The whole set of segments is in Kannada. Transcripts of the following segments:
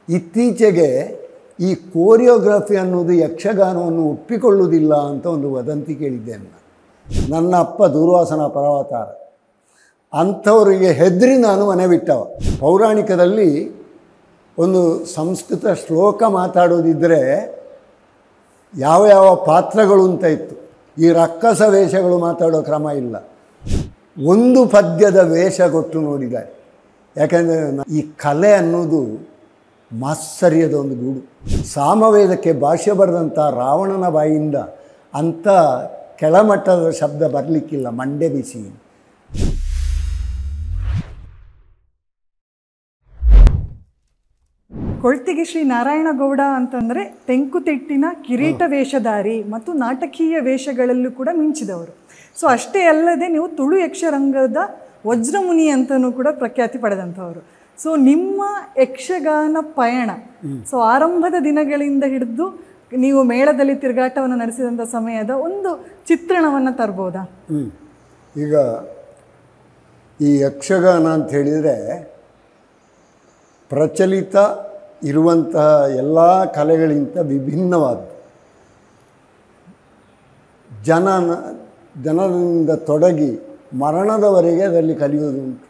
ಇತ್ತೀಚೆಗೆ ಈ ಕೋರಿಯೋಗ್ರಫಿ ಅನ್ನೋದು ಯಕ್ಷಗಾನವನ್ನು ಒಪ್ಪಿಕೊಳ್ಳುವುದಿಲ್ಲ ಅಂತ ಒಂದು ವದಂತಿ ಕೇಳಿದ್ದೇನೆ ನಾನು ನನ್ನ ಅಪ್ಪ ದೂರ್ವಾಸನ ಪರ್ವತಾರ ಅಂಥವರಿಗೆ ಹೆದರಿ ನಾನು ಮನೆ ಬಿಟ್ಟವ ಪೌರಾಣಿಕದಲ್ಲಿ ಒಂದು ಸಂಸ್ಕೃತ ಶ್ಲೋಕ ಮಾತಾಡೋದಿದ್ದರೆ ಯಾವ ಯಾವ ಪಾತ್ರಗಳು ಅಂತ ಇತ್ತು ಈ ರಕ್ಕಸ ವೇಷಗಳು ಮಾತಾಡೋ ಕ್ರಮ ಇಲ್ಲ ಒಂದು ಪದ್ಯದ ವೇಷ ಕೊಟ್ಟು ನೋಡಿದ್ದಾರೆ ಯಾಕಂದರೆ ಈ ಕಲೆ ಅನ್ನೋದು ಮಾತ್ಸರ್ಯದ ಒಂದು ಗೂಡು ಸಾಮವೇದಕ್ಕೆ ಭಾಷ್ಯ ಬರೆದಂಥ ರಾವಣನ ಬಾಯಿಂದ ಅಂಥ ಕೆಳಮಟ್ಟದ ಶಬ್ದ ಬರಲಿಕ್ಕಿಲ್ಲ ಮಂಡೆ ಬಿಸಿ ಕೊಳ್ತಿಗೆ ಶ್ರೀ ನಾರಾಯಣ ಗೌಡ ಅಂತಂದರೆ ತೆಂಕುತಿಟ್ಟಿನ ಕಿರೀಟ ವೇಷಧಾರಿ ಮತ್ತು ನಾಟಕೀಯ ವೇಷಗಳಲ್ಲೂ ಕೂಡ ಮಿಂಚಿದವರು ಸೊ ಅಷ್ಟೇ ಅಲ್ಲದೆ ನೀವು ತುಳು ಯಕ್ಷರಂಗದ ವಜ್ರಮುನಿ ಅಂತಲೂ ಕೂಡ ಪ್ರಖ್ಯಾತಿ ಪಡೆದಂಥವರು ಸೊ ನಿಮ್ಮ ಯಕ್ಷಗಾನ ಪಯಣ ಸೊ ಆರಂಭದ ದಿನಗಳಿಂದ ಹಿಡಿದು ನೀವು ಮೇಳದಲ್ಲಿ ತಿರುಗಾಟವನ್ನು ನಡೆಸಿದಂಥ ಸಮಯದ ಒಂದು ಚಿತ್ರಣವನ್ನು ತರ್ಬೋದಾ ಹ್ಞೂ ಈಗ ಈ ಯಕ್ಷಗಾನ ಅಂತ ಹೇಳಿದರೆ ಪ್ರಚಲಿತ ಇರುವಂತಹ ಎಲ್ಲ ಕಲೆಗಳಿಂತ ವಿಭಿನ್ನವಾದ್ದು ಜನ ಜನರಿಂದ ತೊಡಗಿ ಮರಣದವರೆಗೆ ಅದರಲ್ಲಿ ಕಲಿಯೋದು ಉಂಟು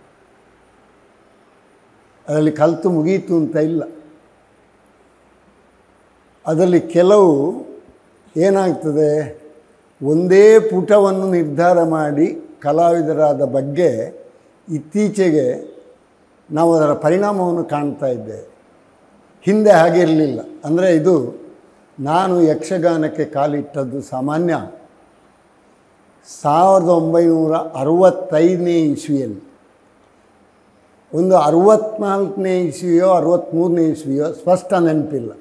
ಅದರಲ್ಲಿ ಕಲಿತು ಮುಗೀತು ಅಂತ ಇಲ್ಲ ಅದರಲ್ಲಿ ಕೆಲವು ಏನಾಗ್ತದೆ ಒಂದೇ ಪುಟವನ್ನು ನಿರ್ಧಾರ ಮಾಡಿ ಕಲಾವಿದರಾದ ಬಗ್ಗೆ ಇತ್ತೀಚೆಗೆ ನಾವು ಅದರ ಪರಿಣಾಮವನ್ನು ಕಾಣ್ತಾ ಇದ್ದೇವೆ ಹಿಂದೆ ಹಾಗೆ ಇರಲಿಲ್ಲ ಅಂದರೆ ಇದು ನಾನು ಯಕ್ಷಗಾನಕ್ಕೆ ಕಾಲಿಟ್ಟದ್ದು ಸಾಮಾನ್ಯ ಸಾವಿರದ ಒಂಬೈನೂರ ಅರವತ್ತೈದನೇ ಇಸ್ವಿಯಲ್ಲಿ ಒಂದು ಅರವತ್ನಾಲ್ಕನೇ ಇಸ್ವಿಯೋ ಅರವತ್ತ್ಮೂರನೇ ಇಸ್ವಿಯೋ ಸ್ಪಷ್ಟ ನೆನಪಿಲ್ಲ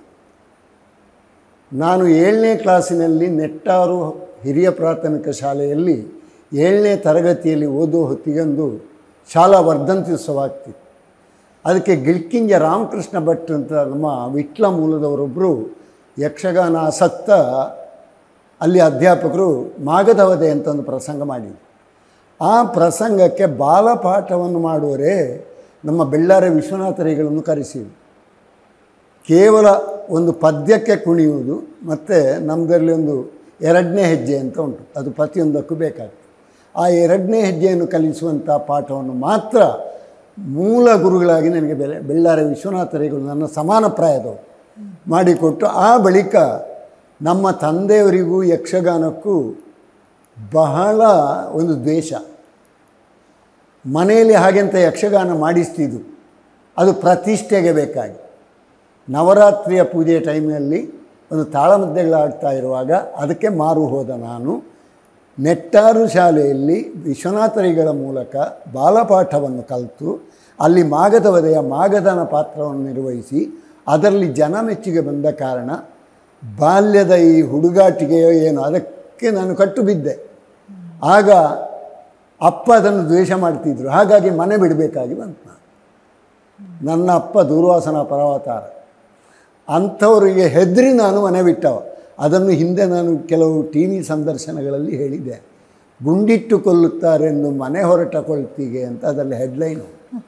ನಾನು ಏಳನೇ ಕ್ಲಾಸಿನಲ್ಲಿ ನೆಟ್ಟಾರು ಹಿರಿಯ ಪ್ರಾಥಮಿಕ ಶಾಲೆಯಲ್ಲಿ ಏಳನೇ ತರಗತಿಯಲ್ಲಿ ಓದುವ ಹೊತ್ತಿಗೊಂದು ಶಾಲಾ ವರ್ಧಂತ್ಯುತ್ಸವ ಆಗ್ತಿತ್ತು ಅದಕ್ಕೆ ಗಿಳ್ಕಿಂಜ ರಾಮಕೃಷ್ಣ ಭಟ್ ಅಂತ ನಮ್ಮ ವಿಟ್ಲ ಮೂಲದವರೊಬ್ಬರು ಯಕ್ಷಗಾನ ಆಸಕ್ತ ಅಲ್ಲಿ ಅಧ್ಯಾಪಕರು ಮಾಗಧವಧೆ ಅಂತ ಒಂದು ಪ್ರಸಂಗ ಮಾಡಿದರು ಆ ಪ್ರಸಂಗಕ್ಕೆ ಬಾಲಪಾಠವನ್ನು ಮಾಡುವರೇ ನಮ್ಮ ಬೆಳ್ಳಾರೆ ವಿಶ್ವನಾಥರಿಗಳನ್ನು ಕರೆಸಿದರು ಕೇವಲ ಒಂದು ಪದ್ಯಕ್ಕೆ ಕುಣಿಯುವುದು ಮತ್ತು ನಮ್ಮದರಲ್ಲಿ ಒಂದು ಎರಡನೇ ಹೆಜ್ಜೆ ಅಂತ ಉಂಟು ಅದು ಪ್ರತಿಯೊಂದಕ್ಕೂ ಬೇಕಾಗ್ತದೆ ಆ ಎರಡನೇ ಹೆಜ್ಜೆಯನ್ನು ಕಲಿಸುವಂಥ ಪಾಠವನ್ನು ಮಾತ್ರ ಮೂಲ ಗುರುಗಳಾಗಿ ನನಗೆ ಬೆಲೆ ಬೆಳ್ಳಾರೆ ವಿಶ್ವನಾಥರಿಗಳು ನನ್ನ ಸಮಾನ ಪ್ರಾಯದವರು ಮಾಡಿಕೊಟ್ಟು ಆ ಬಳಿಕ ನಮ್ಮ ತಂದೆಯವರಿಗೂ ಯಕ್ಷಗಾನಕ್ಕೂ ಬಹಳ ಒಂದು ದ್ವೇಷ ಮನೆಯಲ್ಲಿ ಹಾಗೆಂತ ಯಕ್ಷಗಾನ ಮಾಡಿಸ್ತಿದ್ದು ಅದು ಪ್ರತಿಷ್ಠೆಗೆ ಬೇಕಾಗಿ ನವರಾತ್ರಿಯ ಪೂಜೆಯ ಟೈಮ್ನಲ್ಲಿ ಒಂದು ತಾಳಮದ್ದೆಗಳಾಡ್ತಾ ಇರುವಾಗ ಅದಕ್ಕೆ ಮಾರು ಹೋದ ನಾನು ನೆಟ್ಟಾರು ಶಾಲೆಯಲ್ಲಿ ವಿಶ್ವನಾಥರಿಗಳ ಮೂಲಕ ಬಾಲಪಾಠವನ್ನು ಕಲಿತು ಅಲ್ಲಿ ಮಾಗಧವದೆಯ ಮಾಗಧನ ಪಾತ್ರವನ್ನು ನಿರ್ವಹಿಸಿ ಅದರಲ್ಲಿ ಜನ ಮೆಚ್ಚುಗೆ ಬಂದ ಕಾರಣ ಬಾಲ್ಯದ ಈ ಹುಡುಗಾಟಿಗೆಯೋ ಏನು ಅದಕ್ಕೆ ನಾನು ಕಟ್ಟು ಬಿದ್ದೆ ಆಗ ಅಪ್ಪ ಅದನ್ನು ದ್ವೇಷ ಮಾಡ್ತಿದ್ರು ಹಾಗಾಗಿ ಮನೆ ಬಿಡಬೇಕಾಗಿ ಬಂತು ನಾನು ನನ್ನ ಅಪ್ಪ ದೂರ್ವಾಸನ ಪರ್ವತಾರ ಅಂಥವರಿಗೆ ಹೆದರಿ ನಾನು ಮನೆ ಬಿಟ್ಟವ ಅದನ್ನು ಹಿಂದೆ ನಾನು ಕೆಲವು ಟಿ ವಿ ಸಂದರ್ಶನಗಳಲ್ಲಿ ಹೇಳಿದ್ದೆ ಗುಂಡಿಟ್ಟು ಕೊಲ್ಲುತ್ತಾರೆಂದು ಮನೆ ಹೊರಟ ಕೊಳ್ತಿಗೆ ಅಂತ ಅದರಲ್ಲಿ ಹೆಡ್ಲೈನು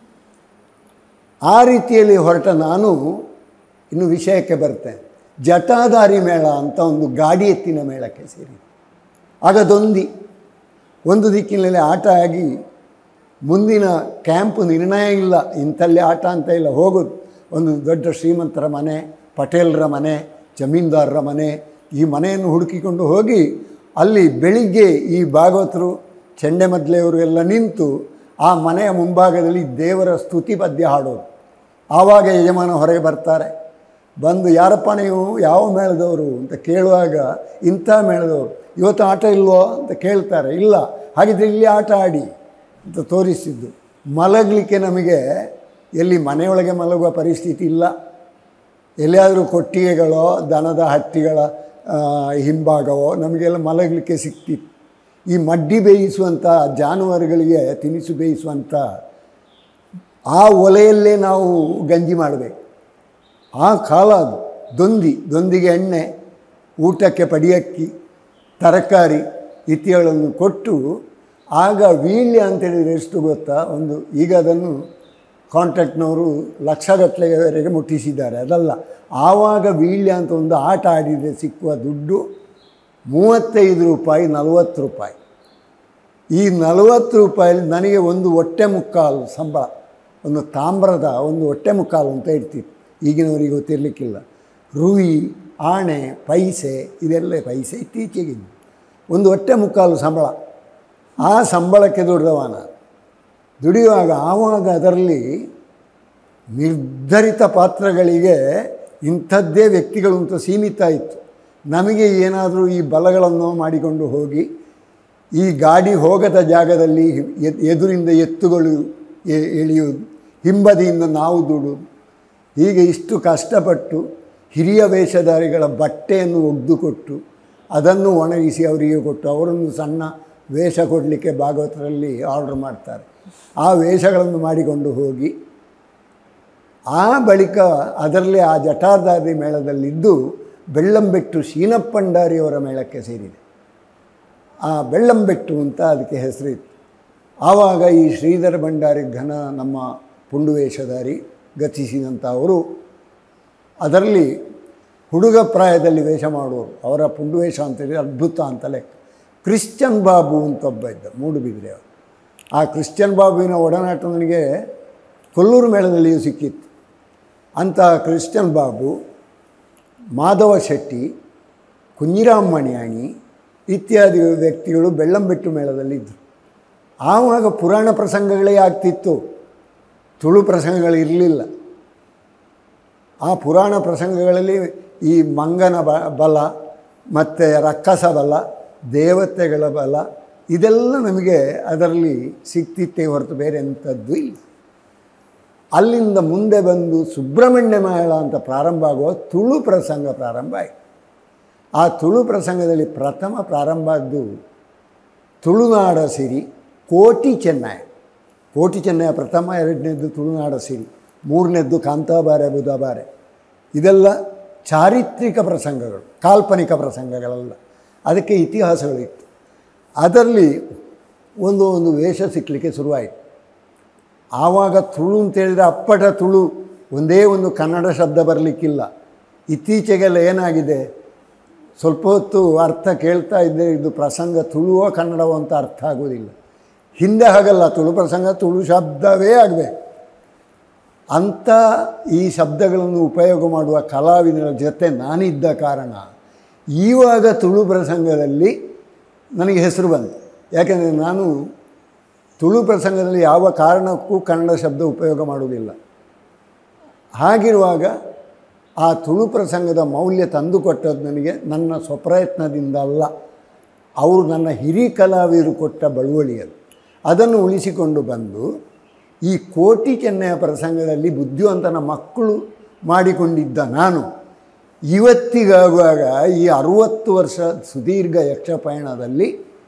ಆ ರೀತಿಯಲ್ಲಿ ಹೊರಟ ನಾನು ಇನ್ನು ವಿಷಯಕ್ಕೆ ಬರ್ತೇನೆ ಜಟಾಧಾರಿ ಮೇಳ ಅಂತ ಒಂದು ಗಾಡಿ ಎತ್ತಿನ ಮೇಳಕ್ಕೆ ಸೇರಿ ಆಗ ದೊಂದಿ ಒಂದು ದಿಕ್ಕಿನಲ್ಲಿ ಆಟ ಆಗಿ ಮುಂದಿನ ಕ್ಯಾಂಪ್ ನಿರ್ಣಯ ಇಲ್ಲ ಇಂಥಲ್ಲಿ ಆಟ ಅಂತ ಇಲ್ಲ ಹೋಗೋದು ಒಂದು ದೊಡ್ಡ ಶ್ರೀಮಂತರ ಮನೆ ಪಟೇಲರ ಮನೆ ಜಮೀನ್ದಾರರ ಮನೆ ಈ ಮನೆಯನ್ನು ಹುಡುಕಿಕೊಂಡು ಹೋಗಿ ಅಲ್ಲಿ ಬೆಳಿಗ್ಗೆ ಈ ಭಾಗವತರು ಚೆಂಡೆಮದ್ಲೆಯವರು ಎಲ್ಲ ನಿಂತು ಆ ಮನೆಯ ಮುಂಭಾಗದಲ್ಲಿ ದೇವರ ಸ್ತುತಿ ಪದ್ಯ ಹಾಡೋದು ಆವಾಗ ಯಜಮಾನ ಹೊರಗೆ ಬರ್ತಾರೆ ಬಂದು ಯಾರಪ್ಪ ನೀವು ಯಾವ ಮೇಳದವರು ಅಂತ ಕೇಳುವಾಗ ಇಂಥ ಮೇಳದವರು ಇವತ್ತು ಆಟ ಇಲ್ವೋ ಅಂತ ಕೇಳ್ತಾರೆ ಇಲ್ಲ ಹಾಗಿದ್ರೆ ಇಲ್ಲಿ ಆಟ ಆಡಿ ಅಂತ ತೋರಿಸಿದ್ದು ಮಲಗಲಿಕ್ಕೆ ನಮಗೆ ಎಲ್ಲಿ ಮನೆಯೊಳಗೆ ಮಲಗುವ ಪರಿಸ್ಥಿತಿ ಇಲ್ಲ ಎಲ್ಲಿಯಾದರೂ ಕೊಟ್ಟಿಗೆಗಳೋ ದನದ ಹಟ್ಟಿಗಳ ಹಿಂಭಾಗವೋ ನಮಗೆಲ್ಲ ಮಲಗಲಿಕ್ಕೆ ಸಿಕ್ತಿತ್ತು ಈ ಮಡ್ಡಿ ಬೇಯಿಸುವಂಥ ಜಾನುವಾರುಗಳಿಗೆ ತಿನಿಸು ಬೇಯಿಸುವಂಥ ಆ ಒಲೆಯಲ್ಲೇ ನಾವು ಗಂಜಿ ಮಾಡಬೇಕು ಆ ಕಾಲ ಅದು ದೊಂದಿ ದೊಂದಿಗೆ ಎಣ್ಣೆ ಊಟಕ್ಕೆ ಪಡಿಯಕ್ಕಿ ತರಕಾರಿ ಇತ್ಯಾದಿಗಳನ್ನು ಕೊಟ್ಟು ಆಗ ವೀಳ್ಯ ಅಂತೇಳಿದರೆ ಎಷ್ಟು ಗೊತ್ತಾ ಒಂದು ಈಗ ಅದನ್ನು ಕಾಂಟ್ರಾಕ್ಟ್ನವರು ಲಕ್ಷಗಟ್ಟಲೆವರೆಗೆ ಮುಟ್ಟಿಸಿದ್ದಾರೆ ಅದಲ್ಲ ಆವಾಗ ವೀಳ್ಯ ಅಂತ ಒಂದು ಆಟ ಆಡಿದರೆ ಸಿಕ್ಕುವ ದುಡ್ಡು ಮೂವತ್ತೈದು ರೂಪಾಯಿ ನಲವತ್ತು ರೂಪಾಯಿ ಈ ನಲವತ್ತು ರೂಪಾಯಲ್ಲಿ ನನಗೆ ಒಂದು ಹೊಟ್ಟೆ ಮುಕ್ಕಾಲು ಸಂಬಳ ಒಂದು ತಾಮ್ರದ ಒಂದು ಹೊಟ್ಟೆ ಮುಕ್ಕಾಲು ಅಂತ ಇರ್ತಿತ್ತು ಈಗಿನವರಿಗೆ ಗೊತ್ತಿರಲಿಕ್ಕಿಲ್ಲ ರೂಯಿ ಆಣೆ ಪೈಸೆ ಇದೆಲ್ಲ ಪೈಸೆ ಇತ್ತೀಚೆಗೆ ಒಂದು ಹೊಟ್ಟೆ ಮುಕ್ಕಾಲು ಸಂಬಳ ಆ ಸಂಬಳಕ್ಕೆ ದುಡಿದವ ನಾನು ದುಡಿಯುವಾಗ ಆವಾಗ ಅದರಲ್ಲಿ ನಿರ್ಧರಿತ ಪಾತ್ರಗಳಿಗೆ ಇಂಥದ್ದೇ ವ್ಯಕ್ತಿಗಳು ಅಂತ ಸೀಮಿತ ಇತ್ತು ನಮಗೆ ಏನಾದರೂ ಈ ಬಲಗಳನ್ನು ಮಾಡಿಕೊಂಡು ಹೋಗಿ ಈ ಗಾಡಿ ಹೋಗದ ಜಾಗದಲ್ಲಿ ಎ- ಎದುರಿಂದ ಎತ್ತುಗಳು ಎ- ಎಳೆಯುವುದು ಹಿಂಬದಿಯಿಂದ ನಾವು ದುಡುವುದು ಹೀಗೆ ಇಷ್ಟು ಕಷ್ಟಪಟ್ಟು ಹಿರಿಯ ವೇಷಧಾರಿಗಳ ಬಟ್ಟೆಯನ್ನು ಒಗೆದುಕೊಟ್ಟು ಅದನ್ನು ಒಣಗಿಸಿ ಅವರಿಗೆ ಕೊಟ್ಟು ಅವರನ್ನು ಸಣ್ಣ ವೇಷ ಕೊಡಲಿಕ್ಕೆ ಭಾಗವತರಲ್ಲಿ ಆರ್ಡರ್ ಮಾಡ್ತಾರೆ ಆ ವೇಷಗಳನ್ನು ಮಾಡಿಕೊಂಡು ಹೋಗಿ ಆ ಬಳಿಕ ಅದರಲ್ಲಿ ಆ ಜಟಾಧಾರಿ ಮೇಳದಲ್ಲಿದ್ದು ಬೆಳ್ಳಂಬೆಟ್ಟು ಶೀನಪ್ಪಂಡಾರಿಯವರ ಮೇಳಕ್ಕೆ ಸೇರಿದೆ ಆ ಬೆಳ್ಳಂಬೆಟ್ಟು ಅಂತ ಅದಕ್ಕೆ ಹೆಸರಿತ್ತು ಆವಾಗ ಈ ಶ್ರೀಧರ ಭಂಡಾರಿ ಘನ ನಮ್ಮ ಪುಂಡು ವೇಷಧಾರಿ ಗತಿಸಿದಂಥ ಅವರು ಅದರಲ್ಲಿ ಹುಡುಗ ಪ್ರಾಯದಲ್ಲಿ ವೇಷ ಮಾಡುವವರು ಅವರ ಪುಂಡು ವೇಷ ಅಂತೇಳಿ ಅದ್ಭುತ ಅಂತ ಲೆಕ್ಕ ಕ್ರಿಶ್ಚನ್ ಬಾಬು ಅಂತ ಒಬ್ಬ ಇದ್ದ ಮೂಡುಬಿದ್ರೆ ಅವರು ಆ ಕ್ರಿಶ್ಚನ್ ಬಾಬುವಿನ ಒಡನಾಟ ನನಗೆ ಕೊಲ್ಲೂರು ಮೇಳದಲ್ಲಿಯೂ ಸಿಕ್ಕಿತ್ತು ಅಂಥ ಕ್ರಿಶ್ಚನ್ ಬಾಬು ಮಾಧವ ಶೆಟ್ಟಿ ಕುഞ്ഞിರಾಮ್ ಮಣಿಯಾಣಿ ಇತ್ಯಾದಿ ವ್ಯಕ್ತಿಗಳು ಬೆಳ್ಳಂಬೆಟ್ಟು ಮೇಳದಲ್ಲಿದ್ದರು ಆವಾಗ ಪುರಾಣ ಪ್ರಸಂಗಗಳೇ ಆಗ್ತಿತ್ತು ತುಳು ಪ್ರಸಂಗಗಳು ಇರಲಿಲ್ಲ ಆ ಪುರಾಣ ಪ್ರಸಂಗಗಳಲ್ಲಿ ಈ ಮಂಗನ ಬ ಬಲ ಮತ್ತು ರಕ್ಕಸ ಬಲ ದೇವತೆಗಳ ಬಲ ಇದೆಲ್ಲ ನಮಗೆ ಅದರಲ್ಲಿ ಸಿಕ್ತಿತ್ತೇ ಹೊರತು ಬೇರೆ ಎಂಥದ್ದು ಇಲ್ಲ ಅಲ್ಲಿಂದ ಮುಂದೆ ಬಂದು ಸುಬ್ರಹ್ಮಣ್ಯ ಮೇಳ ಅಂತ ಪ್ರಾರಂಭ ಆಗುವ ತುಳು ಪ್ರಸಂಗ ಪ್ರಾರಂಭ ಆಯಿತು ಆ ತುಳು ಪ್ರಸಂಗದಲ್ಲಿ ಪ್ರಥಮ ಪ್ರಾರಂಭ ಆದ್ದು ತುಳುನಾಡ ಸಿರಿ ಕೋಟಿ ಚೆನ್ನಯ ಕೋಟಿ ಚೆನ್ನಯ ಪ್ರಥಮ ಎರಡನೇದ್ದು ತುಳುನಾಡ ಸಿರಿ ಮೂರನೇದ್ದು ಕಾಂತಾಬಾರೆ ಬುಧಬಾರೆ ಇದೆಲ್ಲ ಚಾರಿತ್ರಿಕ ಪ್ರಸಂಗಗಳು ಕಾಲ್ಪನಿಕ ಪ್ರಸಂಗಗಳಲ್ಲ ಅದಕ್ಕೆ ಇತಿಹಾಸಗಳಿತ್ತು ಅದರಲ್ಲಿ ಒಂದು ಒಂದು ವೇಷ ಸಿಕ್ಕಲಿಕ್ಕೆ ಶುರುವಾಯಿತು ಆವಾಗ ತುಳು ಅಂತೇಳಿದರೆ ಅಪ್ಪಟ ತುಳು ಒಂದೇ ಒಂದು ಕನ್ನಡ ಶಬ್ದ ಬರಲಿಕ್ಕಿಲ್ಲ ಇತ್ತೀಚೆಗೆಲ್ಲ ಏನಾಗಿದೆ ಸ್ವಲ್ಪ ಹೊತ್ತು ಅರ್ಥ ಕೇಳ್ತಾ ಇದ್ದರೆ ಇದು ಪ್ರಸಂಗ ತುಳುವೋ ಕನ್ನಡವೋ ಅಂತ ಅರ್ಥ ಆಗೋದಿಲ್ಲ ಹಿಂದೆ ಹಾಗಲ್ಲ ತುಳು ಪ್ರಸಂಗ ತುಳು ಶಬ್ದವೇ ಆಗಬೇಕು ಅಂಥ ಈ ಶಬ್ದಗಳನ್ನು ಉಪಯೋಗ ಮಾಡುವ ಕಲಾವಿದರ ಜೊತೆ ನಾನಿದ್ದ ಕಾರಣ ಈವಾಗ ತುಳು ಪ್ರಸಂಗದಲ್ಲಿ ನನಗೆ ಹೆಸರು ಬಂತು ಯಾಕೆಂದರೆ ನಾನು ತುಳು ಪ್ರಸಂಗದಲ್ಲಿ ಯಾವ ಕಾರಣಕ್ಕೂ ಕನ್ನಡ ಶಬ್ದ ಉಪಯೋಗ ಮಾಡುವುದಿಲ್ಲ ಹಾಗಿರುವಾಗ ಆ ತುಳು ಪ್ರಸಂಗದ ಮೌಲ್ಯ ತಂದುಕೊಟ್ಟದ್ದು ನನಗೆ ನನ್ನ ಸ್ವಪ್ರಯತ್ನದಿಂದ ಅಲ್ಲ ಅವರು ನನ್ನ ಹಿರಿ ಕಲಾವಿದರು ಕೊಟ್ಟ ಬಳುವಳಿ ಅದು ಅದನ್ನು ಉಳಿಸಿಕೊಂಡು ಬಂದು ಈ ಕೋಟಿ ಚೆನ್ನಯ ಪ್ರಸಂಗದಲ್ಲಿ ಬುದ್ಧಿವಂತನ ಮಕ್ಕಳು ಮಾಡಿಕೊಂಡಿದ್ದ ನಾನು ಇವತ್ತಿಗಾಗುವಾಗ ಈ ಅರುವತ್ತು ವರ್ಷ ಸುದೀರ್ಘ ಯಕ್ಷಪಯಣದಲ್ಲಿ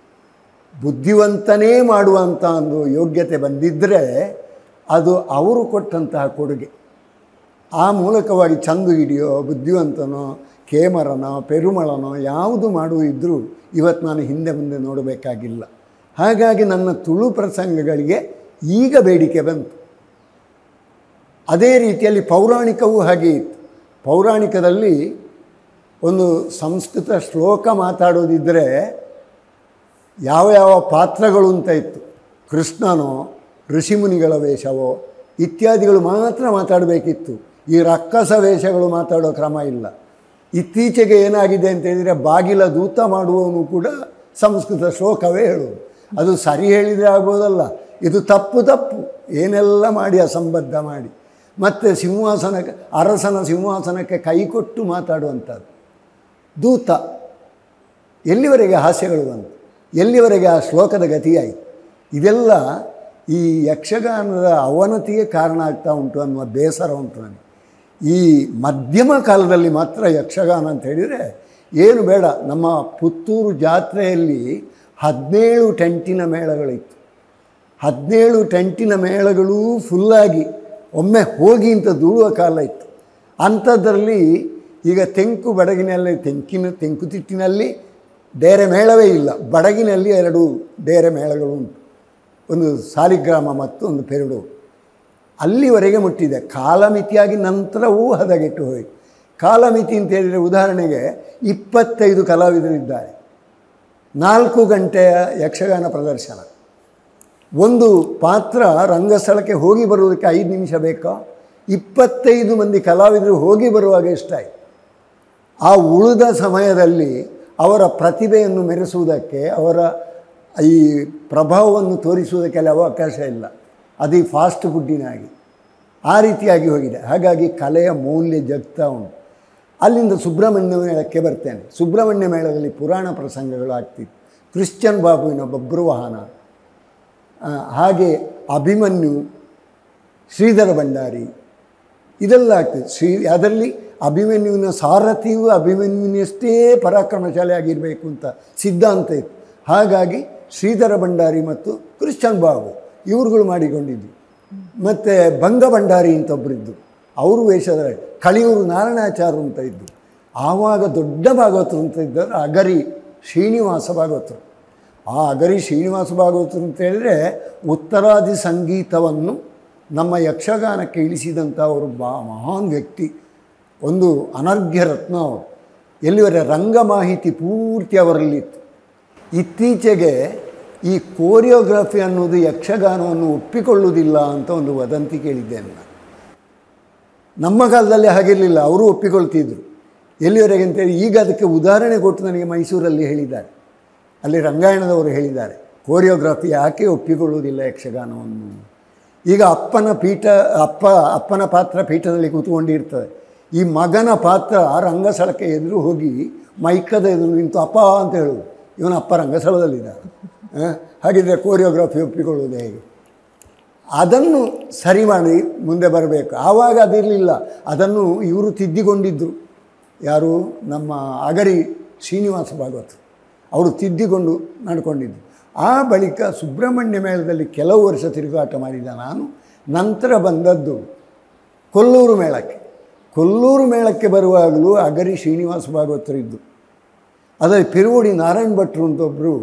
ಬುದ್ಧಿವಂತನೇ ಮಾಡುವಂಥ ಒಂದು ಯೋಗ್ಯತೆ ಬಂದಿದ್ದರೆ ಅದು ಅವರು ಕೊಟ್ಟಂತಹ ಕೊಡುಗೆ ಆ ಮೂಲಕವಾಗಿ ಚಂದು ಹಿಡಿಯೋ ಬುದ್ಧಿವಂತನೋ ಕೇಮರನೋ ಪೆರುಮಳನೋ ಯಾವುದು ಮಾಡುವುದಿದ್ದರೂ ಇವತ್ತು ನಾನು ಹಿಂದೆ ಮುಂದೆ ನೋಡಬೇಕಾಗಿಲ್ಲ ಹಾಗಾಗಿ ನನ್ನ ತುಳು ಪ್ರಸಂಗಗಳಿಗೆ ಈಗ ಬೇಡಿಕೆ ಬಂತು ಅದೇ ರೀತಿಯಲ್ಲಿ ಪೌರಾಣಿಕವೂ ಹಾಗೆ ಇತ್ತು ಪೌರಾಣಿಕದಲ್ಲಿ ಒಂದು ಸಂಸ್ಕೃತ ಶ್ಲೋಕ ಮಾತಾಡೋದಿದ್ದರೆ ಯಾವ ಯಾವ ಪಾತ್ರಗಳು ಅಂತ ಇತ್ತು ಕೃಷ್ಣನೋ ಋಷಿಮುನಿಗಳ ವೇಷವೋ ಇತ್ಯಾದಿಗಳು ಮಾತ್ರ ಮಾತಾಡಬೇಕಿತ್ತು ಈ ರಕ್ಕಸ ವೇಷಗಳು ಮಾತಾಡೋ ಕ್ರಮ ಇಲ್ಲ ಇತ್ತೀಚೆಗೆ ಏನಾಗಿದೆ ಅಂತ ಹೇಳಿದರೆ ಬಾಗಿಲ ದೂತ ಮಾಡುವವನು ಕೂಡ ಸಂಸ್ಕೃತ ಶ್ಲೋಕವೇ ಹೇಳುವುದು ಅದು ಸರಿ ಹೇಳಿದರೆ ಆಗೋದಲ್ಲ ಇದು ತಪ್ಪು ತಪ್ಪು ಏನೆಲ್ಲ ಮಾಡಿ ಅಸಂಬದ್ಧ ಮಾಡಿ ಮತ್ತು ಸಿಂಹಾಸನಕ್ಕೆ ಅರಸನ ಸಿಂಹಾಸನಕ್ಕೆ ಕೈಕೊಟ್ಟು ಮಾತಾಡುವಂಥದ್ದು ದೂತ ಎಲ್ಲಿವರೆಗೆ ಹಾಸ್ಯಗಳು ಬಂತು ಎಲ್ಲಿವರೆಗೆ ಆ ಶ್ಲೋಕದ ಗತಿಯಾಯಿತು ಇದೆಲ್ಲ ಈ ಯಕ್ಷಗಾನದ ಅವನತಿಗೆ ಕಾರಣ ಆಗ್ತಾ ಉಂಟು ಅನ್ನುವ ಬೇಸರ ಉಂಟು ನನಗೆ ಈ ಮಧ್ಯಮ ಕಾಲದಲ್ಲಿ ಮಾತ್ರ ಯಕ್ಷಗಾನ ಅಂತ ಹೇಳಿದರೆ ಏನು ಬೇಡ ನಮ್ಮ ಪುತ್ತೂರು ಜಾತ್ರೆಯಲ್ಲಿ ಹದಿನೇಳು ಟೆಂಟಿನ ಮೇಳಗಳಿತ್ತು ಹದಿನೇಳು ಟೆಂಟಿನ ಮೇಳಗಳೂ ಫುಲ್ಲಾಗಿ ಒಮ್ಮೆ ಹೋಗಿ ಅಂತ ದೂಡುವ ಕಾಲ ಇತ್ತು ಅಂಥದ್ರಲ್ಲಿ ಈಗ ತೆಂಕು ಬಡಗಿನಲ್ಲಿ ತೆಂಕಿನ ತೆಂಕುತಿಟ್ಟಿನಲ್ಲಿ ಡೇರೆ ಮೇಳವೇ ಇಲ್ಲ ಬಡಗಿನಲ್ಲಿ ಎರಡು ಡೇರೆ ಮೇಳಗಳು ಉಂಟು ಒಂದು ಸಾಲಿಗ್ರಾಮ ಮತ್ತು ಒಂದು ಪೆರಡು ಅಲ್ಲಿವರೆಗೆ ಮುಟ್ಟಿದೆ ಕಾಲಮಿತಿಯಾಗಿ ನಂತರವೂ ಹದಗೆಟ್ಟು ಹೋಯಿತು ಕಾಲಮಿತಿ ಅಂತ ಹೇಳಿದರೆ ಉದಾಹರಣೆಗೆ ಇಪ್ಪತ್ತೈದು ಕಲಾವಿದರಿದ್ದಾರೆ ನಾಲ್ಕು ಗಂಟೆಯ ಯಕ್ಷಗಾನ ಪ್ರದರ್ಶನ ಒಂದು ಪಾತ್ರ ರಂಗಸ್ಥಳಕ್ಕೆ ಹೋಗಿ ಬರುವುದಕ್ಕೆ ಐದು ನಿಮಿಷ ಬೇಕಾ ಇಪ್ಪತ್ತೈದು ಮಂದಿ ಕಲಾವಿದರು ಹೋಗಿ ಬರುವಾಗ ಎಷ್ಟಾಯಿತು ಆ ಉಳಿದ ಸಮಯದಲ್ಲಿ ಅವರ ಪ್ರತಿಭೆಯನ್ನು ಮೆರೆಸುವುದಕ್ಕೆ ಅವರ ಈ ಪ್ರಭಾವವನ್ನು ತೋರಿಸುವುದಕ್ಕೆಲ್ಲ ಅವಕಾಶ ಇಲ್ಲ ಅದು ಈ ಫಾಸ್ಟ್ ಫುಡ್ಡಿನಾಗಿ ಆ ರೀತಿಯಾಗಿ ಹೋಗಿದೆ ಹಾಗಾಗಿ ಕಲೆಯ ಮೌಲ್ಯ ಜಗ್ತಾ ಉಂಟು ಅಲ್ಲಿಂದ ಸುಬ್ರಹ್ಮಣ್ಯ ಮೇಳಕ್ಕೆ ಬರ್ತೇನೆ ಸುಬ್ರಹ್ಮಣ್ಯ ಮೇಳದಲ್ಲಿ ಪುರಾಣ ಪ್ರಸಂಗಗಳು ಆಗ್ತಿತ್ತು ಕ್ರಿಶ್ಚಿಯನ್ ಬಾಬುವಿನ ಬಬ್ರುವಾಹನ ಆ, ಹಾಗೆ ಅಭಿಮನ್ಯು ಶ್ರೀಧರ ಭಂಡಾರಿ ಇದೆಲ್ಲ ಆಗ್ತದೆ ಶ್ರೀ ಅದರಲ್ಲಿ ಅಭಿಮನ್ಯುವಿನ ಸಾರಥಿಯು ಅಭಿಮನ್ಯುವಿನಷ್ಟೇ ಪರಾಕ್ರಮಶಾಲಿ ಆಗಿರಬೇಕು ಅಂತ ಸಿದ್ಧಾಂತ ಇತ್ತು ಹಾಗಾಗಿ ಶ್ರೀಧರ ಭಂಡಾರಿ ಮತ್ತು ಕ್ರಿಶ್ಚನ್ ಬಾಬು ಇವ್ರುಗಳು ಮಾಡಿಕೊಂಡಿದ್ದು ಮತ್ತು ಭಂಗ ಭಂಡಾರಿ ಅಂತ ಒಬ್ಬರಿದ್ದು ಅವರು ವೇಷದ ಕಳಿಯೂರು ನಾರಾಯಣಾಚಾರ್ಯ ಅಂತ ಇದ್ದು ಆವಾಗ ದೊಡ್ಡ ಭಾಗವತರು ಅಂತ ಇದ್ದರು ಅಗರಿ ಶ್ರೀನಿವಾಸ ಭಾಗವತರು ಆ ಅಗರಿ ಶ್ರೀನಿವಾಸ ಭಾಗವತರು ಅಂತ ಹೇಳಿದ್ರೆ ಉತ್ತರಾದಿ ಸಂಗೀತವನ್ನು ನಮ್ಮ ಯಕ್ಷಗಾನಕ್ಕೆ ಇಳಿಸಿದಂಥ ಅವರು ಬಾ ಮಹಾನ್ ವ್ಯಕ್ತಿ ಒಂದು ಅನರ್ಘ್ಯ ರತ್ನ ಅವರು ಎಲ್ಲಿವರೆ ರಂಗ ಮಾಹಿತಿ ಪೂರ್ತಿ ಅವರಲ್ಲಿತ್ತು ಇತ್ತೀಚೆಗೆ ಈ ಕೋರಿಯೋಗ್ರಫಿ ಅನ್ನೋದು ಯಕ್ಷಗಾನವನ್ನು ಒಪ್ಪಿಕೊಳ್ಳುವುದಿಲ್ಲ ಅಂತ ಒಂದು ವದಂತಿ ಕೇಳಿದ್ದೇನೆ ನಾನು ನಮ್ಮ ಕಾಲದಲ್ಲಿ ಹಾಗಿರಲಿಲ್ಲ ಅವರು ಒಪ್ಪಿಕೊಳ್ತಿದ್ರು ಎಲ್ಲಿವರೆಗೆ ಅಂತೇಳಿ ಈಗ ಅದಕ್ಕೆ ಉದಾಹರಣೆ ಕೊಟ್ಟು ನನಗೆ ಮೈಸೂರಲ್ಲಿ ಹೇಳಿದ್ದಾರೆ ಅಲ್ಲಿ ರಂಗಾಯಣದವರು ಹೇಳಿದ್ದಾರೆ ಕೋರಿಯೋಗ್ರಫಿ ಯಾಕೆ ಒಪ್ಪಿಕೊಳ್ಳುವುದಿಲ್ಲ ಯಕ್ಷಗಾನವನ್ನು ಈಗ ಅಪ್ಪನ ಪೀಠ ಅಪ್ಪ ಅಪ್ಪನ ಪಾತ್ರ ಪೀಠದಲ್ಲಿ ಕೂತ್ಕೊಂಡಿರ್ತದೆ ಈ ಮಗನ ಪಾತ್ರ ರಂಗಸ್ಥಳಕ್ಕೆ ಎದುರು ಹೋಗಿ ಮೈಕದ ಎದುರು ನಿಂತು ಅಪ್ಪ ಅಂತ ಹೇಳುವುದು ಇವನ ಅಪ್ಪ ರಂಗಸ್ಥಳದಲ್ಲಿದ್ದಾರೆ ಆ, ಹಾಗಿದ್ರೆ ಕೋರಿಯೋಗ್ರಫಿ ಒಪ್ಪಿಕೊಳ್ಳುವುದು ಹೇಗೆ ಅದನ್ನು ಸರಿ ಮಾಡಿ ಮುಂದೆ ಬರಬೇಕು ಆವಾಗ ಅದಿರಲಿಲ್ಲ ಅದನ್ನು ಇವರು ತಿದ್ದಿಕೊಂಡಿದ್ದರು ಯಾರು ನಮ್ಮ ಅಗರಿ ಶ್ರೀನಿವಾಸ ಭಾಗವತ್ ಅವರು ತಿದ್ದಿಕೊಂಡು ನಡ್ಕೊಂಡಿದ್ದು ಆ ಬಳಿಕ ಸುಬ್ರಹ್ಮಣ್ಯ ಮೇಳದಲ್ಲಿ ಕೆಲವು ವರ್ಷ ತಿರುಗಾಟ ಮಾಡಿದ ನಾನು ನಂತರ ಬಂದದ್ದು ಕೊಲ್ಲೂರು ಮೇಳಕ್ಕೆ ಕೊಲ್ಲೂರು ಮೇಳಕ್ಕೆ ಬರುವಾಗಲೂ ಅಗರಿ ಶ್ರೀನಿವಾಸ ಭಾಗವತರಿದ್ದು ಅದರಲ್ಲಿ ಪಿರುವಡಿ ನಾರಾಯಣ ಭಟ್ರು ಅಂತ ಒಬ್ಬರು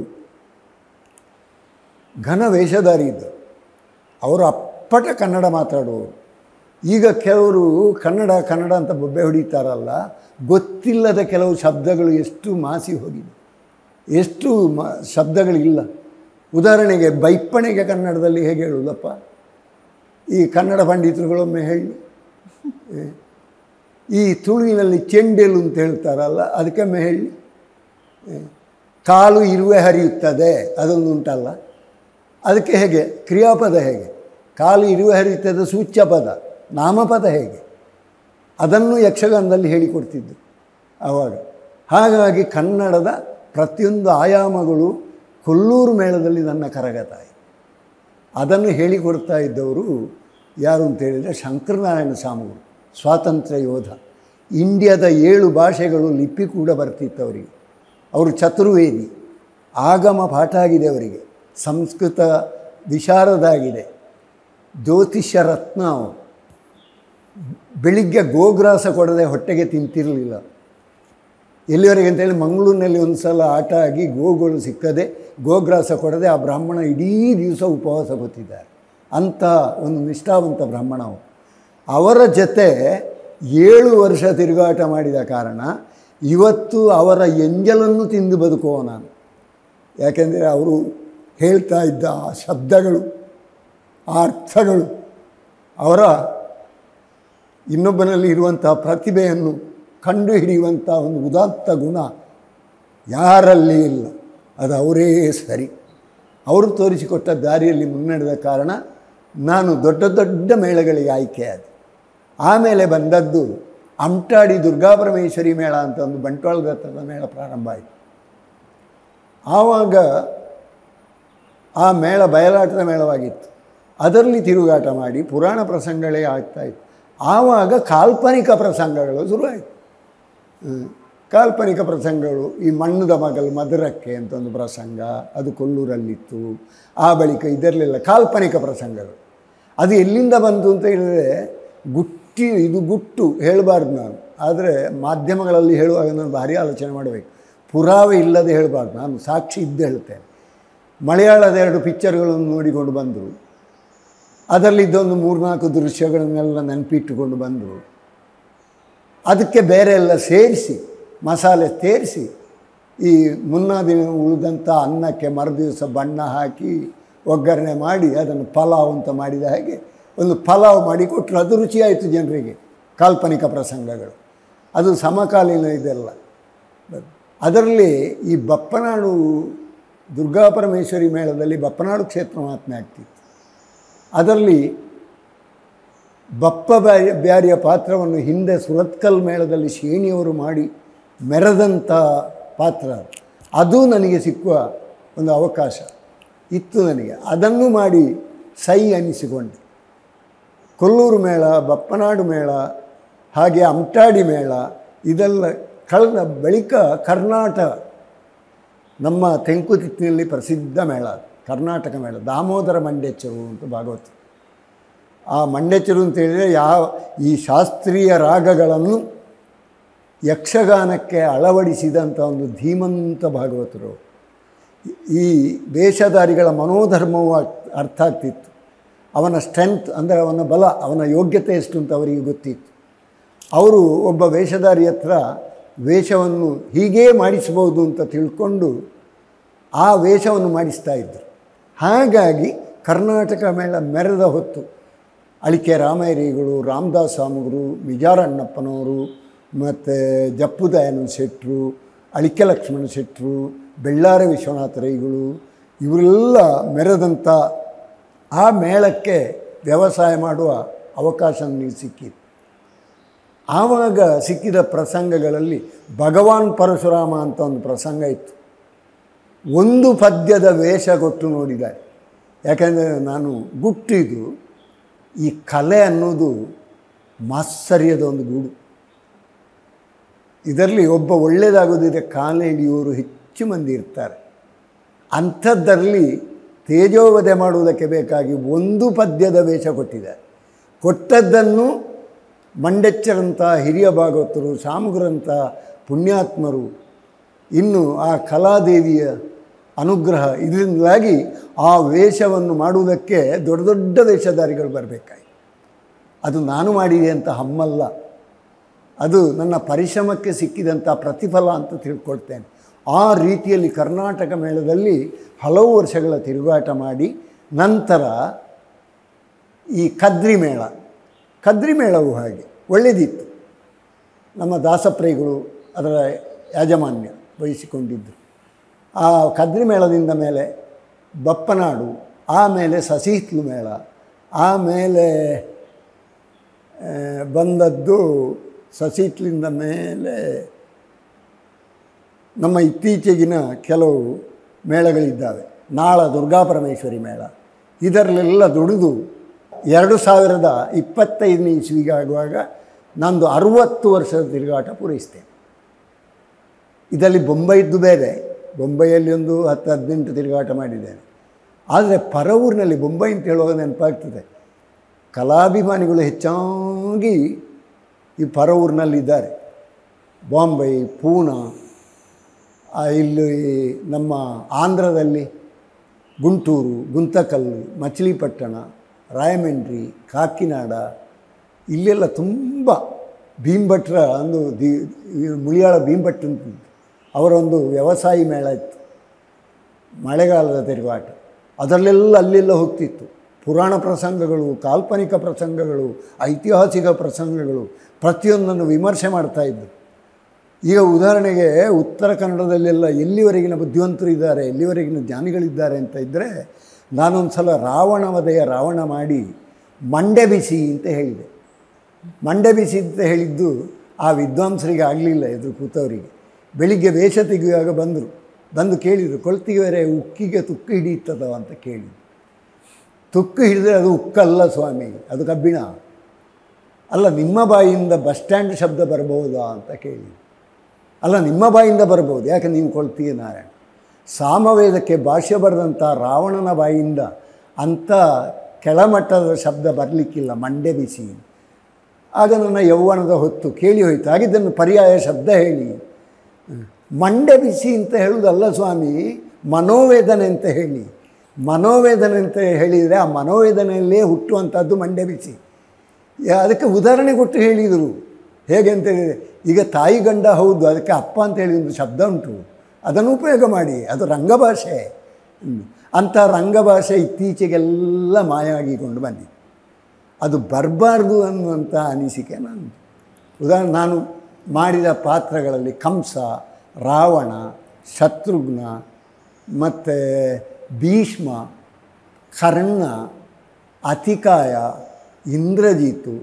ಘನ ವೇಷಧಾರಿ ಇದ್ದರು ಅವರು ಅಪ್ಪಟ ಕನ್ನಡ ಮಾತಾಡುವವರು ಈಗ ಕೆಲವರು ಕನ್ನಡ ಕನ್ನಡ ಅಂತ ಬೊಬ್ಬೆ ಹೊಡಿತಾರಲ್ಲ ಗೊತ್ತಿಲ್ಲದ ಕೆಲವು ಶಬ್ದಗಳು ಎಷ್ಟು ಮಾಸಿ ಹೋಗಿದೆ ಎಷ್ಟು ಮ ಶಬ್ದಗಳಿಲ್ಲ ಉದಾಹರಣೆಗೆ ಬೈಪ್ಪಣೆಗೆ ಕನ್ನಡದಲ್ಲಿ ಹೇಗೆ ಹೇಳುವುದಪ್ಪ ಈ ಕನ್ನಡ ಪಂಡಿತರುಗಳೊಮ್ಮೆ ಹೇಳಿ ಏ, ಈ ತುಳುವಿನಲ್ಲಿ ಚೆಂಡೆಲು ಅಂತ ಹೇಳ್ತಾರಲ್ಲ ಅದಕ್ಕೊಮ್ಮೆ ಹೇಳಿ ಏ, ಕಾಲು ಇರುವೆ ಹರಿಯುತ್ತದೆ ಅದೊಂದು ಉಂಟಲ್ಲ ಅದಕ್ಕೆ ಹೇಗೆ ಕ್ರಿಯಾಪದ ಹೇಗೆ ಕಾಲು ಇರುವೆ ಹರಿಯುತ್ತದೆ ಸೂಚ್ಯ ಪದ ನಾಮಪದ ಹೇಗೆ ಅದನ್ನು ಯಕ್ಷಗಾನದಲ್ಲಿ ಹೇಳಿಕೊಡ್ತಿದ್ದು ಆವಾಗ ಹಾಗಾಗಿ ಕನ್ನಡದ ಪ್ರತಿಯೊಂದು ಆಯಾಮಗಳು ಕೊಲ್ಲೂರು ಮೇಳದಲ್ಲಿ ನನ್ನ ಕರಗತಾಯಿ ಅದನ್ನು ಹೇಳಿಕೊಡ್ತಾ ಇದ್ದವರು ಯಾರು ಅಂತ ಹೇಳಿದರೆ ಶಂಕರನಾರಾಯಣ ಸ್ವಾಮಿಗಳು ಸ್ವಾತಂತ್ರ್ಯ ಯೋಧ ಇಂಡಿಯಾದ ಏಳು ಭಾಷೆಗಳು ಲಿಪಿ ಕೂಡ ಬರ್ತಿತ್ತು ಅವರಿಗೆ ಅವರು ಚತುರ್ವೇದಿ ಆಗಮ ಪಾಠ ಆಗಿದೆ ಅವರಿಗೆ ಸಂಸ್ಕೃತ ವಿಶಾರದ ಆಗಿದೆ ಜ್ಯೋತಿಷ್ಯ ರತ್ನ ಅವರು ಬೆಳಿಗ್ಗೆ ಗೋಗ್ರಾಸ ಕೊಡದೆ ಹೊಟ್ಟೆಗೆ ತಿಂತಿರಲಿಲ್ಲ ಎಲ್ಲಿವರೆಗೆ ಅಂತೇಳಿ ಮಂಗಳೂರಿನಲ್ಲಿ ಒಂದು ಸಲ ಆಟ ಆಗಿ ಗೋಗಳು ಸಿಕ್ಕದೆ ಗೋಗ್ರಾಸ ಕೊಡದೆ ಆ ಬ್ರಾಹ್ಮಣ ಇಡೀ ದಿವಸ ಉಪವಾಸ ಗೊತ್ತಿದ್ದಾರೆ ಅಂಥ ಒಂದು ನಿಷ್ಠಾವಂತ ಬ್ರಾಹ್ಮಣ ಅವರು ಅವರ ಜೊತೆ ಏಳು ವರ್ಷ ತಿರುಗಾಟ ಮಾಡಿದ ಕಾರಣ ಇವತ್ತು ಅವರ ಎಂಜಲನ್ನು ತಿಂದು ಬದುಕುವ ನಾನು ಯಾಕೆಂದರೆ ಅವರು ಹೇಳ್ತಾ ಇದ್ದ ಆ ಶಬ್ದಗಳು ಆ ಅರ್ಥಗಳು ಅವರ ಇನ್ನೊಬ್ಬನಲ್ಲಿ ಇರುವಂಥ ಪ್ರತಿಭೆಯನ್ನು ಕಂಡುಹಿಡಿಯುವಂಥ ಒಂದು ಉದಾತ್ತ ಗುಣ ಯಾರಲ್ಲಿ ಇಲ್ಲ ಅದು ಅವರೇ ಸರಿ ಅವರು ತೋರಿಸಿಕೊಟ್ಟ ದಾರಿಯಲ್ಲಿ ಮುನ್ನಡೆದ ಕಾರಣ ನಾನು ದೊಡ್ಡ ದೊಡ್ಡ ಮೇಳಗಳಿಗೆ ಆಯ್ಕೆಯಾದೆ ಆಮೇಲೆ ಬಂದದ್ದು ಅಮ್ಟಾಡಿ ದುರ್ಗಾಪರಮೇಶ್ವರಿ ಮೇಳ ಅಂತ ಒಂದು ಬಂಟ್ವಾಳದ ಹತ್ರದ ಮೇಳ ಪ್ರಾರಂಭ ಆಯಿತು ಆವಾಗ ಆ ಮೇಳ ಬಯಲಾಟದ ಮೇಳವಾಗಿತ್ತು ಅದರಲ್ಲಿ ತಿರುಗಾಟ ಮಾಡಿ ಪುರಾಣ ಪ್ರಸಂಗಗಳೇ ಆಗ್ತಾಯಿತ್ತು ಆವಾಗ ಕಾಲ್ಪನಿಕ ಪ್ರಸಂಗಗಳು ಶುರುವಾಯಿತು ಹ್ಮ್. ಕಾಲ್ಪನಿಕ ಪ್ರಸಂಗಗಳು ಈ ಮಣ್ಣದ ಮಗಲ್ ಮಧುರಕ್ಕೆ ಅಂತ ಒಂದು ಪ್ರಸಂಗ ಅದು ಕೊಲ್ಲೂರಲ್ಲಿತ್ತು ಆ ಬಳಿಕ ಇದರಲ್ಲೆಲ್ಲ ಕಾಲ್ಪನಿಕ ಪ್ರಸಂಗಗಳು ಅದು ಎಲ್ಲಿಂದ ಬಂತು ಅಂತ ಹೇಳಿದರೆ ಗುಟ್ಟಿ ಇದು ಗುಟ್ಟು ಹೇಳಬಾರ್ದು ನಾನು ಆದರೆ ಮಾಧ್ಯಮಗಳಲ್ಲಿ ಹೇಳುವಾಗ ನಾನು ಭಾರಿ ಆಲೋಚನೆ ಮಾಡಬೇಕು ಪುರಾವೆ ಇಲ್ಲದೆ ಹೇಳಬಾರ್ದು ನಾನು ಸಾಕ್ಷಿ ಇದ್ದು ಹೇಳ್ತೇನೆ ಮಲಯಾಳದ ಎರಡು ಪಿಕ್ಚರ್ಗಳನ್ನು ನೋಡಿಕೊಂಡು ಬಂದರು ಅದರಲ್ಲಿದ್ದೊಂದು ಮೂರ್ನಾಲ್ಕು ದೃಶ್ಯಗಳನ್ನೆಲ್ಲ ನೆನಪಿಟ್ಟುಕೊಂಡು ಬಂದರು ಅದಕ್ಕೆ ಬೇರೆ ಎಲ್ಲ ಸೇರಿಸಿ ಮಸಾಲೆ ಸೇರಿಸಿ ಈ ಮುನ್ನಾ ದಿನ ಉಳಿದಂಥ ಅನ್ನಕ್ಕೆ ಮರುದಿವಸ ಬಣ್ಣ ಹಾಕಿ ಒಗ್ಗರಣೆ ಮಾಡಿ ಅದನ್ನು ಪಲಾವ್ ಅಂತ ಮಾಡಿದ ಹಾಗೆ ಒಂದು ಪಲಾವ್ ಮಾಡಿ ಕೊಟ್ಟರು ಅದು ರುಚಿಯಾಯಿತು ಜನರಿಗೆ ಕಾಲ್ಪನಿಕ ಪ್ರಸಂಗಗಳು ಅದು ಸಮಕಾಲೀನ ಇದೆಲ್ಲ ಅದರಲ್ಲಿ ಈ ಬಪ್ಪನಾಡು ದುರ್ಗಾಪರಮೇಶ್ವರಿ ಮೇಳದಲ್ಲಿ ಬಪ್ಪನಾಡು ಕ್ಷೇತ್ರ ಮಹಾತ್ಮೆ ಆಗ್ತಿತ್ತು ಅದರಲ್ಲಿ ಬಪ್ಪ ಬ್ಯಾರಿ ಬ್ಯಾರಿಯ ಪಾತ್ರವನ್ನು ಹಿಂದೆ ಸುರತ್ಕಲ್ ಮೇಳದಲ್ಲಿ ಶೇಣಿಯವರು ಮಾಡಿ ಮೆರೆದಂಥ ಪಾತ್ರ ಅದು ನನಗೆ ಸಿಕ್ಕುವ ಒಂದು ಅವಕಾಶ ಇತ್ತು ನನಗೆ ಅದನ್ನು ಮಾಡಿ ಸೈ ಅನಿಸಿಕೊಂಡೆ ಕೊಲ್ಲೂರು ಮೇಳ ಬಪ್ಪನಾಡು ಮೇಳ ಹಾಗೆ ಅಮಟಾಡಿ ಮೇಳ ಇದೆಲ್ಲ ಕಳೆದ ಬಳಿಕ ಕರ್ನಾಟಕ ನಮ್ಮ ತೆಂಕುತಿಟ್ಟಿನಲ್ಲಿ ಪ್ರಸಿದ್ಧ ಮೇಳ ಅದು. ಕರ್ನಾಟಕ ಮೇಳ ದಾಮೋದರ ಮಂಡ್ಯಚ್ಚರು ಅಂತ ಭಾಗವತ ಆ ಮಂಡ್ಯಚ್ಚರು ಅಂತ ಹೇಳಿದರೆ ಯಾವ ಈ ಶಾಸ್ತ್ರೀಯ ರಾಗಗಳನ್ನು ಯಕ್ಷಗಾನಕ್ಕೆ ಅಳವಡಿಸಿದಂಥ ಒಂದು ಧೀಮಂತ ಭಾಗವತರು ಈ ವೇಷಧಾರಿಗಳ ಮನೋಧರ್ಮವು ಅರ್ಥ- ಅರ್ಥ ಆಗ್ತಿತ್ತು ಅವನ ಸ್ಟ್ರೆಂತ್ ಅಂದರೆ ಅವನ ಬಲ ಅವನ ಯೋಗ್ಯತೆ ಎಷ್ಟು ಅಂತ ಅವರಿಗೆ ಗೊತ್ತಿತ್ತು ಅವರು ಒಬ್ಬ ವೇಷಧಾರಿ ಹತ್ರ ವೇಷವನ್ನು ಹೀಗೇ ಮಾಡಿಸ್ಬೋದು ಅಂತ ತಿಳ್ಕೊಂಡು ಆ ವೇಷವನ್ನು ಮಾಡಿಸ್ತಾ ಇದ್ದರು ಹಾಗಾಗಿ ಕರ್ನಾಟಕ ಮೇಳ ಮೆರೆದ ಹೊತ್ತು ಅಳಿಕೆ ರಾಮೈರಿಗಳು ರಾಮದಾಸ್ ಸ್ವಾಮಿಗಳು ಮಿಜಾರಣ್ಣಪ್ಪನವರು ಮತ್ತು ಜಪ್ಪು ದಯಾನಂದ ಶೆಟ್ಟರು ಅಳಿಕೆ ಲಕ್ಷ್ಮಣ ಶೆಟ್ಟರು ಬೆಳ್ಳಾರ ವಿಶ್ವನಾಥ ರೈಗಳು ಇವರೆಲ್ಲ ಮೆರೆದಂಥ ಆ ಮೇಳಕ್ಕೆ ವ್ಯವಸಾಯ ಮಾಡುವ ಅವಕಾಶ ನನಗೆ ಸಿಕ್ಕಿತ್ತು ಆವಾಗ ಸಿಕ್ಕಿದ ಪ್ರಸಂಗಗಳಲ್ಲಿ ಭಗವಾನ್ ಪರಶುರಾಮ ಅಂತ ಒಂದು ಪ್ರಸಂಗ ಇತ್ತು ಒಂದು ಪದ್ಯದ ವೇಷ ಕೊಟ್ಟು ನೋಡಿದ್ದಾರೆ ಯಾಕೆಂದರೆ ನಾನು ಗುಟ್ಟಿದು ಈ ಕಲೆ ಅನ್ನೋದು ಮಾತ್ಸರ್ಯದ ಒಂದು ಗೂಡು ಇದರಲ್ಲಿ ಒಬ್ಬ ಒಳ್ಳೆಯದಾಗೋದಿದ್ರೆ ಕಾಲ ಹಿಡಿಯೋರು ಹೆಚ್ಚು ಮಂದಿ ಇರ್ತಾರೆ ಅಂಥದ್ದರಲ್ಲಿ ತೇಜೋವಧೆ ಮಾಡುವುದಕ್ಕೆ ಬೇಕಾಗಿ ಒಂದು ಪದ್ಯದ ವೇಷ ಕೊಟ್ಟಿದ್ದಾರೆ ಕೊಟ್ಟದ್ದನ್ನು ಮಂಡೆಚ್ಚರಂಥ ಹಿರಿಯ ಭಾಗವತರು ಶಾಮುಗರಂಥ ಪುಣ್ಯಾತ್ಮರು ಇನ್ನು ಆ ಕಲಾದೇವಿಯ ಅನುಗ್ರಹ ಇದರಿಂದಾಗಿ ಆ ವೇಷವನ್ನು ಮಾಡುವುದಕ್ಕೆ ದೊಡ್ಡ ದೊಡ್ಡ ವೇಷಧಾರಿಗಳು ಬರಬೇಕಾಗಿ ಅದು ನಾನು ಮಾಡಿದೆ ಅಂತ ಹಮ್ಮಲ್ಲ ಅದು ನನ್ನ ಪರಿಶ್ರಮಕ್ಕೆ ಸಿಕ್ಕಿದಂಥ ಪ್ರತಿಫಲ ಅಂತ ತಿಳ್ಕೊಳ್ತೇನೆ ಆ ರೀತಿಯಲ್ಲಿ ಕರ್ನಾಟಕ ಮೇಳದಲ್ಲಿ ಹಲವು ವರ್ಷಗಳ ತಿರುಗಾಟ ಮಾಡಿ ನಂತರ ಈ ಕದ್ರಿ ಮೇಳ ಕದ್ರಿ ಮೇಳವು ಹಾಗೆ ಒಳ್ಳೆಯದಿತ್ತು ನಮ್ಮ ದಾಸಪ್ರೈಗಳು ಅದರ ಯಾಜಮಾನ್ಯ ವಹಿಸಿಕೊಂಡಿದ್ದರು ಆ ಕದ್ರಿ ಮೇಳದಿಂದ ಮೇಲೆ ಬಪ್ಪನಾಡು ಆಮೇಲೆ ಸಸೀತ್ಲು ಮೇಳ ಆಮೇಲೆ ಆ, ಬಂದದ್ದು ಸಸೀತ್ಲಿಂದ ಮೇಲೆ ನಮ್ಮ ಇತ್ತೀಚೆಗಿನ ಕೆಲವು ಮೇಳಗಳಿದ್ದಾವೆ ನಾಳ ದುರ್ಗಾಪರಮೇಶ್ವರಿ ಮೇಳ ಇದರಲ್ಲೆಲ್ಲ ದುಡಿದು ಎರಡು ಸಾವಿರದ ಇಪ್ಪತ್ತೈದನೇ ಇಸ್ವಿಗಾಗುವಾಗ ನಂದು ಅರುವತ್ತು ವರ್ಷದ ತಿರುಗಾಟ ಪೂರೈಸ್ತೇನೆ ಇದರಲ್ಲಿ ಬೊಂಬೈದ್ದು ಬೇರೆ ಬೊಂಬೈಯಲ್ಲಿ ಒಂದು ಹತ್ತು ಹದಿನೆಂಟು ತಿರುಗಾಟ ಮಾಡಿದ್ದೇನೆ ಆದರೆ ಪರವೂರಿನಲ್ಲಿ ಬೊಂಬೈ ಅಂತ ಹೇಳುವಾಗ ನೆನಪಾಗ್ತದೆ ಕಲಾಭಿಮಾನಿಗಳು ಹೆಚ್ಚಾಗಿ ಈ ಪರವೂರಿನಲ್ಲಿದ್ದಾರೆ ಬಾಂಬೈ ಪೂನಾ ಆ, ಇಲ್ಲಿ ನಮ್ಮ ಆಂಧ್ರದಲ್ಲಿ ಗುಂಟೂರು ಗುಂತಕಲ್ಲು ಮಚಿಲಿಪಟ್ಟಣ ರಾಯಮಂಡ್ರಿ ಕಾಕಿನಾಡ ಇಲ್ಲೆಲ್ಲ ತುಂಬ ಭೀಮಭಟ್ರ ಒಂದು ದಿ ಈ ಮುಳಿಯಾಳ ಭೀಮಭಟ್ ಅಂತ ಅವರೊಂದು ವ್ಯವಸಾಯಿ ಮೇಳ ಇತ್ತು ಮಳೆಗಾಲದ ತಿರುಗಾಟ ಅದರಲ್ಲೆಲ್ಲ ಅಲ್ಲೆಲ್ಲ ಹೋಗ್ತಿತ್ತು ಪುರಾಣ ಪ್ರಸಂಗಗಳು ಕಾಲ್ಪನಿಕ ಪ್ರಸಂಗಗಳು ಐತಿಹಾಸಿಕ ಪ್ರಸಂಗಗಳು ಪ್ರತಿಯೊಂದನ್ನು ವಿಮರ್ಶೆ ಮಾಡ್ತಾ ಇದ್ದರು ಈಗ ಉದಾಹರಣೆಗೆ ಉತ್ತರ ಕನ್ನಡದಲ್ಲೆಲ್ಲ ಎಲ್ಲಿವರೆಗಿನ ಬುದ್ಧಿವಂತರು ಇದ್ದಾರೆ ಎಲ್ಲಿವರೆಗಿನ ಜ್ಞಾನಿಗಳಿದ್ದಾರೆ ಅಂತ ಇದ್ದರೆ ನಾನೊಂದು ಸಲ ರಾವಣ ವಧೆಯ ರಾವಣ ಮಾಡಿ ಮಂಡೆ ಬಿಸಿ ಅಂತ ಹೇಳಿದೆ ಮಂಡೆ ಬಿಸಿ ಅಂತ ಹೇಳಿದ್ದು ಆ ವಿದ್ವಾಂಸರಿಗೆ ಆಗಲಿಲ್ಲ ಎದುರು ಕೂತವರಿಗೆ ಬೆಳಿಗ್ಗೆ ವೇಷ ತೆಗೆಯುವಾಗ ಬಂದರು ಬಂದು ಕೇಳಿದರು ಕೊಳ್ತಿಗೆವರೆ ಉಕ್ಕಿಗೆ ತುಕ್ಕು ಹಿಡಿಯುತ್ತದ ಅಂತ ಕೇಳಿದ್ರು ತುಕ್ಕು ಹಿಡಿದ್ರೆ ಅದು ಉಕ್ಕಲ್ಲ ಸ್ವಾಮಿ ಅದು ಕಬ್ಬಿಣ ಅಲ್ಲ ನಿಮ್ಮ ಬಾಯಿಯಿಂದ ಬಸ್ ಸ್ಟ್ಯಾಂಡ್ ಶಬ್ದ ಬರಬಹುದಾ ಅಂತ ಕೇಳಿ ಅಲ್ಲ ನಿಮ್ಮ ಬಾಯಿಂದ ಬರ್ಬೋದು ಯಾಕೆ ನೀವು ಕೊಳ್ತೀಯ ನಾರಾಯಣ ಸಾಮವೇದಕ್ಕೆ ಭಾಷ್ಯ ಬರೆದಂಥ ರಾವಣನ ಬಾಯಿಯಿಂದ ಅಂಥ ಕೆಳಮಟ್ಟದ ಶಬ್ದ ಬರಲಿಕ್ಕಿಲ್ಲ ಮಂಡೆ ಬಿಸಿ ಆಗ ನನ್ನ ಯೌವನದ ಹೊತ್ತು ಕೇಳಿ ಹೋಯಿತು ಆಗಿದ್ದನ್ನು ಪರ್ಯಾಯ ಶಬ್ದ ಹೇಳಿ ಮಂಡೆ ಬಿಸಿ ಅಂತ ಹೇಳುವುದಲ್ಲ ಸ್ವಾಮಿ ಮನೋವೇದನೆ ಅಂತ ಹೇಳಿ ಮನೋವೇದನೆ ಅಂತ ಹೇಳಿದರೆ ಆ ಮನೋವೇದನೆಯಲ್ಲೇ ಹುಟ್ಟುವಂಥದ್ದು ಮಂಡ್ಯ ಬಿಸಿ ಯಾ- ಅದಕ್ಕೆ ಉದಾಹರಣೆ ಕೊಟ್ಟು ಹೇಳಿದರು ಹೇಗೆ ಅಂತ ಹೇಳಿದರೆ ಈಗ ತಾಯಿ ಗಂಡ ಹೌದು ಅದಕ್ಕೆ ಅಪ್ಪ ಅಂತ ಹೇಳಿ ಒಂದು ಶಬ್ದ ಉಂಟು ಅದನ್ನು ಉಪಯೋಗ ಮಾಡಿ ಅದು ರಂಗಭಾಷೆ ಹ್ಮ್. ಅಂಥ ರಂಗಭಾಷೆ ಇತ್ತೀಚೆಗೆಲ್ಲ ಮಾಯ ಆಗಿಕೊಂಡು ಬಂದಿದೆ ಅದು ಬರಬಾರ್ದು ಅನ್ನುವಂಥ ಅನಿಸಿಕೆ ನಾನು ಉದಾಹರಣೆ ನಾನು ಮಾಡಿದ ಪಾತ್ರಗಳಲ್ಲಿ ಕಂಸ ರಾವಣ ಶತ್ರುಘ್ನ ಮತ್ತು ಭೀಷ್ಮ ಕರ್ಣ ಅತಿಕಾಯ ಇಂದ್ರಜಿತು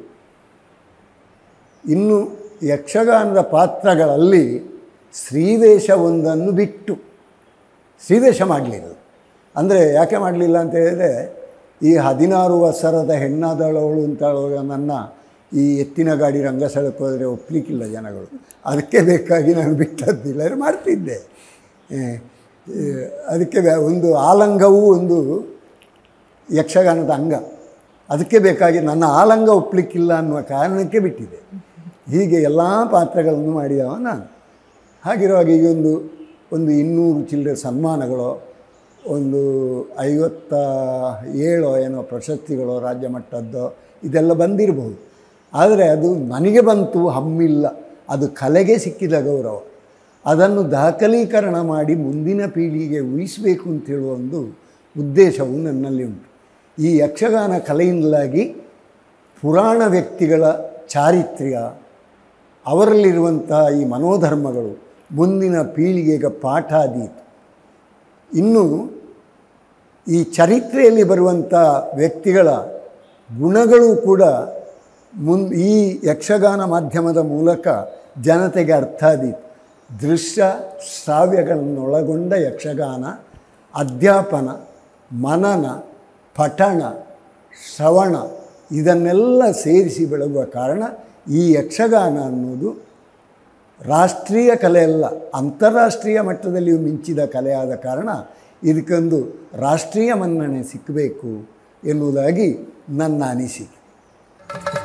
ಇನ್ನು ಯಕ್ಷಗಾನದ ಪಾತ್ರಗಳಲ್ಲಿ ಶ್ರೀವೇಷವೊಂದನ್ನು ಬಿಟ್ಟು ಶ್ರೀವೇಷ ಮಾಡಲಿಲ್ಲ ಅಂದರೆ ಯಾಕೆ ಮಾಡಲಿಲ್ಲ ಅಂತ ಹೇಳಿದರೆ ಈ ಹದಿನಾರು ವರ್ಷರದ ಹೆಣ್ಣಾದಳವಳು ಅಂತೇಳುವಾಗ ನನ್ನ ಈ ಎತ್ತಿನ ಗಾಡಿ ರಂಗಸ್ಥಳಕ್ಕೆ ಹೋದರೆ ಒಪ್ಪಲಿಕ್ಕಿಲ್ಲ ಜನಗಳು ಅದಕ್ಕೆ ಬೇಕಾಗಿ ನಾನು ಬಿಟ್ಟದ್ದಿಲ್ಲ ಅದು ಮಾಡ್ತಿದ್ದೆ ಏ, ಏ, ಅದಕ್ಕೆ ಬೆ- ಒಂದು ಆಲಂಗವೂ ಒಂದು ಯಕ್ಷಗಾನದ ಅಂಗ ಅದಕ್ಕೆ ಬೇಕಾಗಿ ನನ್ನ ಆಲಂಗ ಒಪ್ಪಲಿಕ್ಕಿಲ್ಲ ಅನ್ನುವ ಕಾರಣಕ್ಕೆ ಬಿಟ್ಟಿದೆ ಹೀಗೆ ಎಲ್ಲ ಪಾತ್ರಗಳನ್ನು ಮಾಡಿದವ ನಾನು ಹಾಗಿರುವಾಗ ಈಗ ಒಂದು ಒಂದು ಇನ್ನೂರು ಚಿಲ್ಲರೆ ಸನ್ಮಾನಗಳು ಒಂದು ಐವತ್ತ ಏಳೋ ಏನೋ ಪ್ರಶಸ್ತಿಗಳು ರಾಜ್ಯ ಮಟ್ಟದ್ದು ಇದೆಲ್ಲ ಬಂದಿರಬಹುದು ಆದರೆ ಅದು ನನಗೆ ಬಂತು ಹಮ್ಮಿಲ್ಲ ಅದು ಕಲೆಗೆ ಸಿಕ್ಕಿದ ಗೌರವ ಅದನ್ನು ದಾಖಲೀಕರಣ ಮಾಡಿ ಮುಂದಿನ ಪೀಳಿಗೆಗೆ ಉಳಿಸಬೇಕು ಅಂತ ಹೇಳುವ ಒಂದು ಉದ್ದೇಶವು ನನ್ನಲ್ಲಿ ಉಂಟು ಈ ಯಕ್ಷಗಾನ ಕಲೆಯಿಂದಾಗಿ ಪುರಾಣ ವ್ಯಕ್ತಿಗಳ ಚಾರಿತ್ರ್ಯ ಅವರಲ್ಲಿರುವಂಥ ಈ ಮನೋಧರ್ಮಗಳು ಮುಂದಿನ ಪೀಳಿಗೆಗೆ ಪಾಠಾದೀತು ಇನ್ನು ಈ ಚರಿತ್ರೆಯಲ್ಲಿ ಬರುವಂಥ ವ್ಯಕ್ತಿಗಳ ಗುಣಗಳು ಕೂಡ ಮುನ್ ಈ ಯಕ್ಷಗಾನ ಮಾಧ್ಯಮದ ಮೂಲಕ ಜನತೆಗೆ ಅರ್ಥ ಆದೀತು ದೃಶ್ಯ ಶ್ರಾವ್ಯಗಳನ್ನೊಳಗೊಂಡ ಯಕ್ಷಗಾನ ಅಧ್ಯಾಪನ ಮನನ ಪಠಣ ಶ್ರವಣ ಇದನ್ನೆಲ್ಲ ಸೇರಿಸಿ ಬೆಳಗುವ ಕಾರಣ ಈ ಯಕ್ಷಗಾನ ಅನ್ನೋದು ರಾಷ್ಟ್ರೀಯ ಕಲೆಯಲ್ಲ ಅಂತಾರಾಷ್ಟ್ರೀಯ ಮಟ್ಟದಲ್ಲಿಯೂ ಮಿಂಚಿದ ಕಲೆಯಾದ ಕಾರಣ ಇದಕ್ಕೊಂದು ರಾಷ್ಟ್ರೀಯ ಮನ್ನಣೆ ಸಿಕ್ಕಬೇಕು ಎನ್ನುವುದಾಗಿ ನನ್ನ ಅನಿಸಿಕೆ